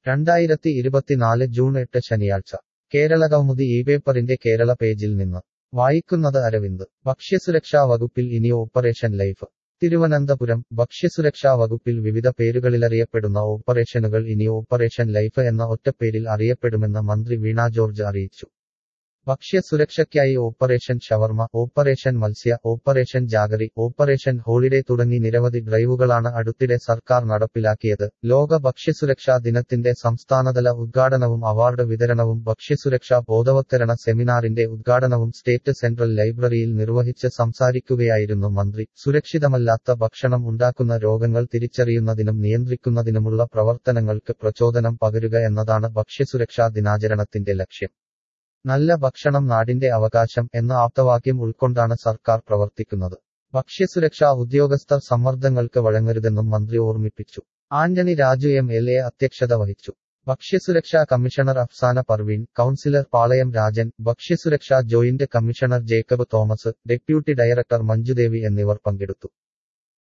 രണ്ടായിരത്തി ഇരുപത്തിനാല് ജൂൺ എട്ട് ശനിയാഴ്ച കേരളകൗമുദി ഈ പേപ്പറിന്റെ കേരള പേജിൽ നിന്ന് വായിക്കുന്നത് അരവിന്ദ് ഭക്ഷ്യസുരക്ഷാ വകുപ്പിൽ ഇനി ഓപ്പറേഷൻ ലൈഫ് തിരുവനന്തപുരം ഭക്ഷ്യസുരക്ഷാ വകുപ്പിൽ വിവിധ പേരുകളിലറിയപ്പെടുന്ന ഓപ്പറേഷനുകൾ ഇനി ഓപ്പറേഷൻ ലൈഫ് എന്ന ഒറ്റപ്പേരിൽ അറിയപ്പെടുമെന്ന് മന്ത്രി വീണ ജോർജ് അറിയിച്ചു ഭക്ഷ്യസുരക്ഷയ്ക്കായി operation shawarma operation Matsya operation jaggery operation holiday തുടങ്ങി നിരവധി ഡ്രൈവുകളാണ് അടുത്തിടെ സർക്കാർ നടപ്പിലാക്കിയത് ലോക ഭക്ഷ്യസുരക്ഷാ ദിനത്തിന്റെ സംസ്ഥാനതല ഉദ്ഘാടനവും അവാർഡ് വിതരണവും ഭക്ഷ്യസുരക്ഷാ ബോധവത്കരണ സെമിനാറിന്റെ ഉദ്ഘാടനവും സ്റ്റേറ്റ് സെൻട്രൽ ലൈബ്രറിയിൽ നിർവഹിച്ച് സംസാരിക്കുകയായിരുന്നു മന്ത്രി സുരക്ഷിതമല്ലാത്ത ഭക്ഷണം ഉണ്ടാക്കുന്ന രോഗങ്ങൾ തിരിച്ചറിയുന്നതിനും നിയന്ത്രിക്കുന്നതിനുമുള്ള പ്രവർത്തനങ്ങൾക്ക് പ്രചോദനം പകരുക എന്നതാണ് ഭക്ഷ്യസുരക്ഷാ ദിനാചരണത്തിന്റെ ലക്ഷ്യം നല്ല ഭക്ഷണം നാടിന്റെ അവകാശം എന്ന ആപ്തവാക്യം ഉൾക്കൊണ്ടാണ് സർക്കാർ പ്രവർത്തിക്കുന്നത് ഭക്ഷ്യസുരക്ഷാ ഉദ്യോഗസ്ഥർ സമ്മർദ്ദങ്ങൾക്ക് വഴങ്ങരുതെന്നും മന്ത്രി ഓർമ്മിപ്പിച്ചു Antony Raju M L A അധ്യക്ഷത വഹിച്ചു ഭക്ഷ്യസുരക്ഷാ കമ്മീഷണർ അഫ്സാന പർവീൻ കൌൺസിലർ പാളയം രാജൻ ഭക്ഷ്യസുരക്ഷാ joint commissioner Jacob Thomas deputy director Manjudevi എന്നിവർ പങ്കെടുത്തു